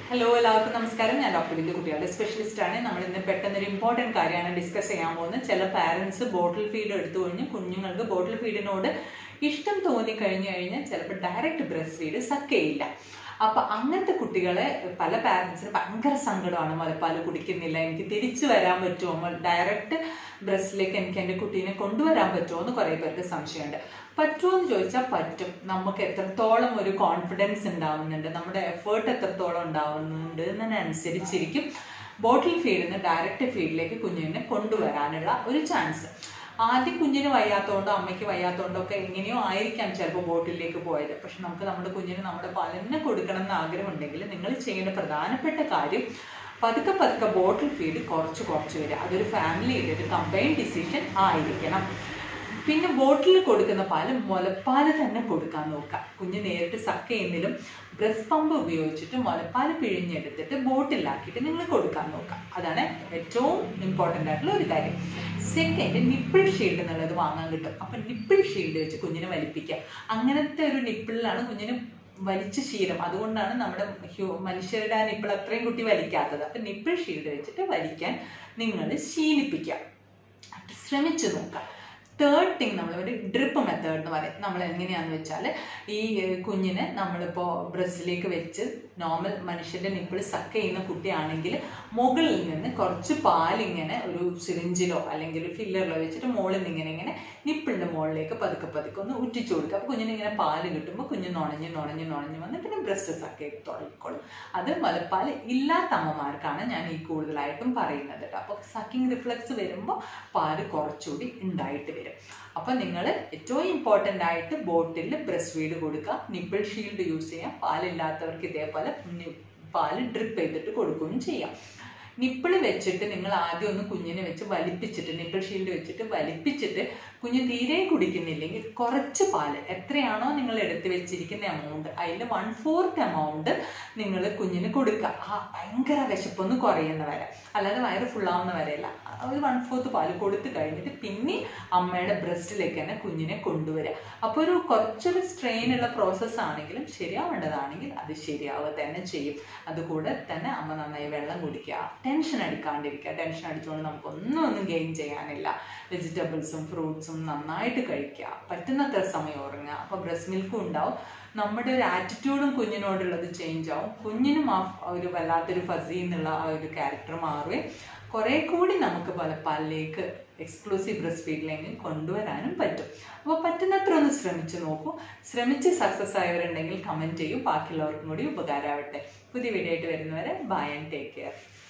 hello എല്ലാവർക്കും നമസ്കാരം ഞാൻ ഡോക്ടർ ബിന്ദു കുട്ടികളുടെ സ്പെഷ്യലിസ്റ്റ് ആണ് നമ്മൾ ഇന്ന് പെട്ടെന്ന് ഒരു ഇമ്പോർട്ടൻറ്റ് കാര്യമാണ് ഡിസ്കസ് ചെയ്യാൻ പോകുന്നത് ചില പാരൻസ് ബോട്ടിൽ ഫീഡ് എടുത്തു കഴിഞ്ഞ് കുഞ്ഞുങ്ങൾക്ക് ബോട്ടിൽ ഫീഡിനോട് ഇഷ്ടം തോന്നി കഴിഞ്ഞു കഴിഞ്ഞാൽ ചിലപ്പോൾ ഡയറക്റ്റ് ബ്രസ്റ്റ് ഫീഡ് സക്ക് ചെയ്യില്ല അപ്പൊ അങ്ങനത്തെ കുട്ടികളെ പല പാരൻസിന് ഭയങ്കര സങ്കടമാണ് മുലപ്പാൽ കുടിക്കുന്നില്ല എനിക്ക് തിരിച്ചു വരാൻ പറ്റുമോ ഡയറക്റ്റ് ബ്രസ്റ്റിലേക്ക് എനിക്ക് എൻ്റെ കുട്ടീനെ കൊണ്ടുവരാൻ പറ്റുമോ എന്ന് കുറേ പേർക്ക് സംശയമുണ്ട് പറ്റുമോ എന്ന് ചോദിച്ചാൽ പറ്റും നമുക്ക് എത്രത്തോളം ഒരു കോൺഫിഡൻസ് ഉണ്ടാവുന്നുണ്ട് നമ്മുടെ എഫേർട്ട് എത്രത്തോളം ഉണ്ടാവുന്നുണ്ട് എന്നതിനനുസരിച്ചിരിക്കും ബോട്ടിൽ ഫീഡിൽ നിന്ന് ഡയറക്റ്റ് ഫീഡിലേക്ക് കുഞ്ഞിനെ കൊണ്ടുവരാനുള്ള ഒരു ചാൻസ് ആദ്യം കുഞ്ഞിന് വയ്യാത്തതുകൊണ്ടോ അമ്മയ്ക്ക് വയ്യാത്തതുകൊണ്ടോ ഒക്കെ എങ്ങനെയോ ആയിരിക്കാം ചിലപ്പോൾ ബോട്ടിലേക്ക് പോയത് പക്ഷെ നമുക്ക് നമ്മുടെ കുഞ്ഞിന് നമ്മുടെ പാൽ തന്നെ കൊടുക്കണം എന്ന് ആഗ്രഹമുണ്ടെങ്കിൽ നിങ്ങൾ ചെയ്യേണ്ട പ്രധാനപ്പെട്ട കാര്യം പതുക്കെ പതുക്കെ ബോട്ടിൽ ഫീഡ് കുറച്ച് കുറച്ച് വരിക അതൊരു ഫാമിലിയുടെ ഒരു കമ്പൈൻ ഡിസിഷൻ ആയിരിക്കണം പിന്നെ ബോട്ടിൽ കൊടുക്കുന്ന പാല് മുലപ്പാല് തന്നെ കൊടുക്കാൻ നോക്കുക കുഞ്ഞ് നേരിട്ട് സക്ക് ചെയ്യുന്നതിലും ബ്രസ്റ്റ് പമ്പ് ഉപയോഗിച്ചിട്ട് മുലപ്പാല് പിഴിഞ്ഞെടുത്തിട്ട് ബോട്ടിലാക്കിയിട്ട് നിങ്ങൾ കൊടുക്കാൻ നോക്കുക അതാണ് ഏറ്റവും ഇമ്പോർട്ടൻ്റ് ആയിട്ടുള്ള ഒരു കാര്യം സെക്കൻഡ് നിപ്പിൾ ഷീൽഡ് എന്നുള്ളത് വാങ്ങാൻ കിട്ടും അപ്പം നിപ്പിൾ ഷീൽഡ് വെച്ച് കുഞ്ഞിനെ വലിപ്പിക്കുക അങ്ങനത്തെ ഒരു നിപ്പിളിലാണ് കുഞ്ഞിന് വലിച്ച ശീലം അതുകൊണ്ടാണ് നമ്മുടെ ഹ്യൂ മനുഷ്യരുടെ ആ നിപ്പിൾ അത്രയും കുട്ടി വലിക്കാത്തത് അപ്പം നിപ്പിൾ ഷീൽഡ് വെച്ചിട്ട് വലിക്കാൻ നിങ്ങൾ ശീലിപ്പിക്കുക ശ്രമിച്ചു നോക്കുക തേർഡ് തിങ് നമ്മൾ ഒരു ഡ്രിപ്പ് മെത്തേഡ് എന്ന് പറയും നമ്മൾ എങ്ങനെയാന്ന് വെച്ചാൽ ഈ ഏഹ്, കുഞ്ഞിനെ നമ്മളിപ്പോൾ ബ്രസ്റ്റിലേക്ക് വെച്ച് നോർമൽ മനുഷ്യന്റെ നിപ്പിൾ സക്ക് ചെയ്യുന്ന കുട്ടിയാണെങ്കിൽ മുകളിൽ നിന്ന് കുറച്ച് പാലിങ്ങനെ ഒരു സിറിഞ്ചിലോ അല്ലെങ്കിൽ ഒരു ഫില്ലറിലോ വെച്ചിട്ട് മുകളിൽ നിന്ന് ഇങ്ങനെ ഇങ്ങനെ നിപ്പിളിന്റെ മുകളിലേക്ക് പതുക്കെ പതുക്കെ ഒന്ന് ഉറ്റിച്ചു കൊടുക്കുക അപ്പോൾ കുഞ്ഞിന് ഇങ്ങനെ പാല് കിട്ടുമ്പോൾ കുഞ്ഞ് നുണഞ്ഞ് നുണഞ്ഞ് നുണഞ്ഞ് വന്ന് പിന്നെ ബ്രസ്റ്റ് സക്ക് ചെയ്ത് തുടങ്ങിക്കോളും അത് മുലപ്പാൽ ഇല്ലാത്ത അമ്മമാർക്കാണ് ഞാൻ ഈ കൂടുതലായിട്ടും പറയുന്നത് കേട്ടോ അപ്പോൾ സക്കിംഗ് റിഫ്ലക്സ് വരുമ്പോൾ പാല് കുറച്ചുകൂടി ഉണ്ടായിട്ട് വരും അപ്പോൾ നിങ്ങൾ ഏറ്റവും ഇമ്പോർട്ടൻ്റ് ആയിട്ട് ബോട്ടിൽ ബ്രസ്റ്റ് ഫീഡ് കൊടുക്കുക നിപ്പിൾ ഷീൽഡ് യൂസ് ചെയ്യാം പാലില്ലാത്തവർക്ക് ഇതേപോലെ നി- പാല് ഡ്രിപ്പ് ചെയ്തിട്ട് കൊടുക്കുകയും ചെയ്യാം നിപ്പിള് വെച്ചിട്ട് നിങ്ങൾ ആദ്യം ഒന്ന് കുഞ്ഞിനെ വെച്ച് വലിപ്പിച്ചിട്ട് നിപ്പിൾ ഷീൽഡ് വെച്ചിട്ട് വലിപ്പിച്ചിട്ട് കുഞ്ഞ് തീരെ കുടിക്കുന്നില്ലെങ്കിൽ കുറച്ച് പാല് എത്രയാണോ നിങ്ങൾ എടുത്ത് വെച്ചിരിക്കുന്ന എമൗണ്ട് അതിൽ വൺ ഫോർത്ത് എമൗണ്ട് നിങ്ങൾ കുഞ്ഞിന് കൊടുക്കുക ആ ഭയങ്കര വിശപ്പൊന്ന് കുറയുന്ന വരെ അല്ലാതെ വയറ് ഫുള്ളാവുന്ന വരെയല്ല ആ ഒരു വൺ ഫോർത്ത് പാല് കൊടുത്തു കഴിഞ്ഞിട്ട് പിന്നെ അമ്മയുടെ ബ്രസ്റ്റിലേക്ക് തന്നെ കുഞ്ഞിനെ കൊണ്ടുവരിക അപ്പോൾ ഒരു കുറച്ചൊരു സ്ട്രെയിൻ ഉള്ള പ്രോസസ്സ് ആണെങ്കിലും ശരിയാവേണ്ടതാണെങ്കിൽ അത് ശരിയാവുക തന്നെ ചെയ്യും അതുകൂടെ തന്നെ അമ്മ നന്നായി വെള്ളം കുടിക്കുക ടെൻഷൻ അടിക്കാണ്ടിരിക്കുക ടെൻഷൻ അടിച്ചുകൊണ്ട് നമുക്കൊന്നും ഒന്നും ഗെയിൻ ചെയ്യാനില്ല വെജിറ്റബിൾസും ഫ്രൂട്ട്സും നന്നായിട്ട് കഴിക്കുക പറ്റുന്നത്ര സമയം ഉറങ്ങുക അപ്പോൾ ബ്രസ്റ്റ് മിൽക്കും ഉണ്ടാവും നമ്മുടെ ഒരു ആറ്റിറ്റ്യൂഡും കുഞ്ഞിനോടുള്ളത് ചേഞ്ച് ആവും കുഞ്ഞിനും ആ ഒരു വല്ലാത്തൊരു ഫസി എന്നുള്ള ആ ഒരു ക്യാരക്ടർ മാറുകയും കുറെ കൂടി നമുക്ക് മുലപ്പാലിലേക്ക് എക്സ്ക്ലൂസീവ് ബ്രസ്റ്റ് ഫീഡിലേക്ക് കൊണ്ടുവരാനും പറ്റും അപ്പോൾ പറ്റുന്നത്ര ഒന്ന് ശ്രമിച്ചു നോക്കൂ ശ്രമിച്ച് സക്സസ് ആയവരുണ്ടെങ്കിൽ കമൻറ്റ് ചെയ്യൂ ബാക്കിയുള്ളവർക്കും കൂടി ഉപകാരമാവട്ടെ പുതിയ വീഡിയോ ആയിട്ട് വരുന്നവരെ ബൈ ആൻഡ് ടേക്ക് കെയർ